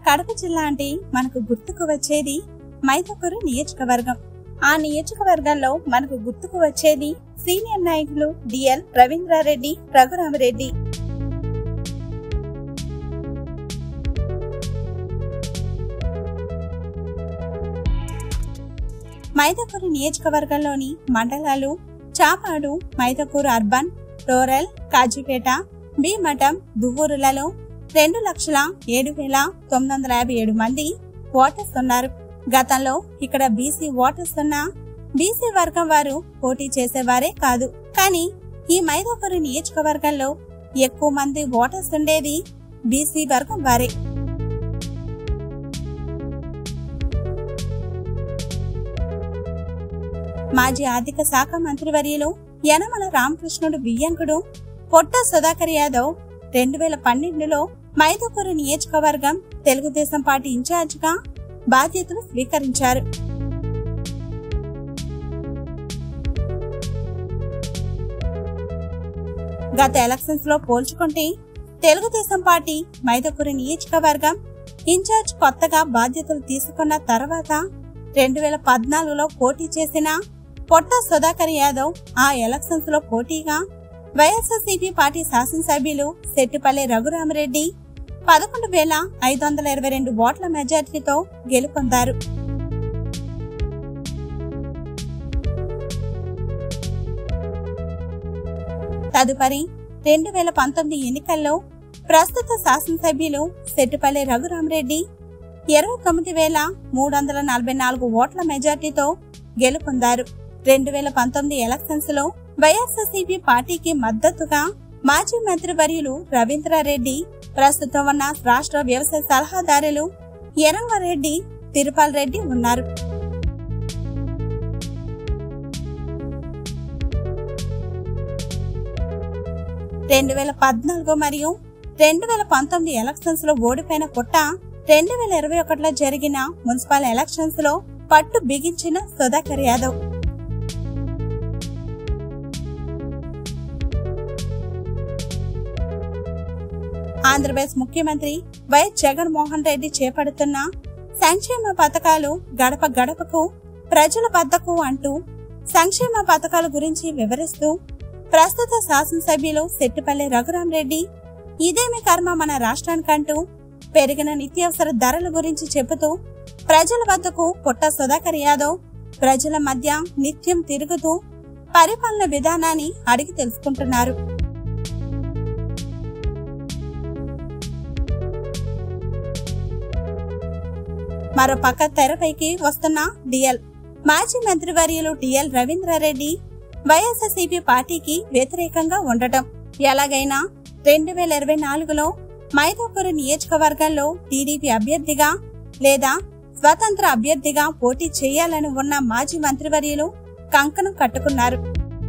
కడప జిల్లా అంటే మనకు గుర్తుకు వచ్చేది మైదకూరు నియోజకవర్గం ఆ నియోజకవర్గంలో మనకు గుర్తుకు వచ్చేది సీనియర్ నాయకులు డిఎల్ రవీంద్రారెడ్డి రఘురామరెడ్డి మైదకూరు నియోజకవర్గంలోని మండలాలు చాపాడు మైదకూరు అర్బన్ రూరల్ కాజీపేట భీమఠం దువ్వూరులలో రెండు లక్షల ఏడు వేల తొమ్మిది వందల యాభై ఏడు మంది ఓటర్స్ ఉన్నారు గతంలో ఇక్కడ బీసీ ఓటర్స్ ఉన్న బీసీ వర్గం వారు పోటీ చేసేవారే కాదు కానీ ఈ మైదాపురి నియోజకవర్గంలో ఎక్కువ మంది ఓటర్స్ ఉండేది బీసీ వర్గం వారే మాజీ ఆర్థిక శాఖ మంత్రివర్యులు యనమల రామకృష్ణుడు బియ్యంకుడు పొట్ట సుధాకర్ యాదవ్ రెండు వేల పన్నెండులో మైదకూరు నియోజకవర్గం తెలుగుదేశం పార్టీ ఇన్ఛార్జిగా బాధ్యతలు స్వీకరించారు గత ఎలక్షన్స్ లో పోల్చుకుంటే తెలుగుదేశం పార్టీ మైదకూరు నియోజకవర్గం ఇన్ఛార్జ్ కొత్తగా బాధ్యతలు తీసుకున్న తర్వాత రెండు వేల పద్నాలుగులో పోటీ చేసిన పొట్ట సుధాకర్ యాదవ్ ఆ ఎలక్షన్స్ లో పోటీగా వైఎస్ఆర్సీపీ పార్టీ శాసనసభ్యులు సెట్టిపల్లి రఘురామరెడ్డి పదకొండు వేల ఐదు వందల ఇరవై రెండు ఓట్ల మెజార్టీతో గెలుపొందారు తదుపరి రెండు వేల పంతొమ్మిది ఎన్నికల్లో ప్రస్తుత శాసనసభ్యులు సెట్టిపల్లి రఘురామరెడ్డి ఇరవై తొమ్మిది వేల మూడు వందల నలభై నాలుగు ఓట్ల మెజార్టీతో గెలుపొందారు రెండు వేల పంతొమ్మిది ఎలక్షన్స్ లో వైఎస్ఆర్సీపీ పార్టీకి మద్దతుగా మాజీ మంత్రివర్యులు రవీంద్రారెడ్డి ప్రస్తుతం ఉన్న రాష్ట్ర వ్యవసాయ సలహాదారులు ఎరంగారెడ్డి తిరుపాల్ రెడ్డి ఉన్నారు రెండు వేల పద్నాలుగు మరియు రెండు వేల పంతొమ్మిది ఎలక్షన్స్ లో ఓడిపోయిన పుట్ట రెండు వేల ఇరవై ఒకటిలో జరిగిన మున్సిపల్ ఎలక్షన్స్ లో పట్టు బిగించిన సుధాకర్ యాదవ్ ఆంధ్రప్రదేశ్ ముఖ్యమంత్రి వైఎస్ జగన్మోహన్ రెడ్డి చేపడుతున్న సంక్షేమ పథకాలు గడప గడపకు ప్రజల వద్దకు అంటూ సంక్షేమ పథకాల గురించి వివరిస్తూ ప్రస్తుత శాసనసభ్యులు సెట్టిపల్లి రఘురాం రెడ్డి ఇదేమి కర్మ మన రాష్ట్రానికంటూ పెరిగిన నిత్యావసర ధరల గురించి చెబుతూ ప్రజల వద్దకు పుట్ట సుధాకర్ యాదవ్ ప్రజల మధ్య నిత్యం తిరుగుతూ పరిపాలన విధానాన్ని అడిగి తెలుసుకుంటున్నారు మరో పక్క తెరపైకి వస్తున్న డిఎల్ మాజీ మంత్రివర్యులు డిఎల్ రవీంద్రారెడ్డి వైఎస్ఆర్సీపీ పార్టీకి వ్యతిరేకంగా ఉండటం ఎలాగైనా రెండు వేల ఇరవై నాలుగులో మైదాపురం నియోజకవర్గంలో టీడీపీ అభ్యర్థిగా లేదా స్వతంత్ర అభ్యర్థిగా పోటీ చేయాలని ఉన్న మాజీ మంత్రివర్యులు కంకణం కట్టుకున్నారు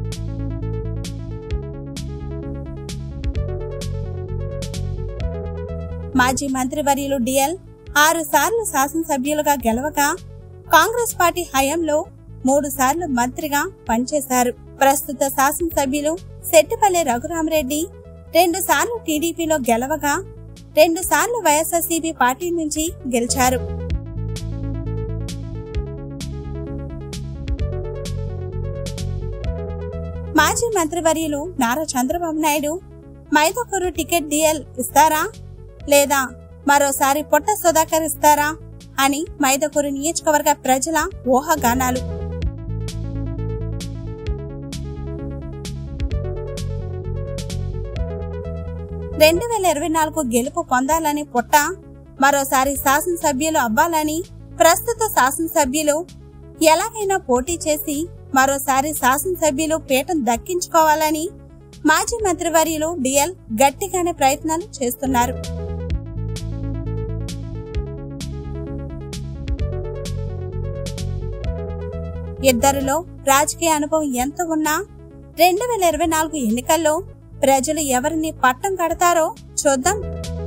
మాజీ మంత్రివర్యులు డిఎల్ ఆరు సార్లు శాసనసభ్యులుగా గెలవగా కాంగ్రెస్ పార్టీ హయాంలో మూడు సార్లు మంత్రిగా పనిచేశారు ప్రస్తుత శాసనసభ్యులు సెట్టిపల్లి రఘురామరెడ్డి రెండు సార్లు టీడీపీలో గెలవగా రెండు సార్లు వైఎస్ఆర్సీపీ పార్టీ నుంచి గెలిచారు మాజీ మంత్రివర్యులు నారా చంద్రబాబు నాయుడు మైదకూరు టికెట్ డిఎల్ ఇస్తారా లేదా మరోసారి పొట్ట సుధాకర్ ఇస్తారా అని మైదకూరు నియోజకవర్గ ప్రజల ఊహాగానాలు రెండు వేల ఇరవై నాలుగు గెలుపు పొందాలని పుట్ట మరోసారి శాసనసభ్యులు అవ్వాలని ప్రస్తుత శాసనసభ్యులు ఎలాగైనా పోటీ చేసి మరోసారి శాసనసభ్యులు పీఠం దక్కించుకోవాలని మాజీ మంత్రివర్యులు డిఎల్ గట్టిగానే ప్రయత్నాలు చేస్తున్నారు ఇద్దరిలో రాజకీయ అనుభవం ఎంత ఉన్నా రెండు వేల ఇరవై నాలుగు ఎన్నికల్లో ప్రజలు ఎవరిని పట్టం కడతారో చూద్దాం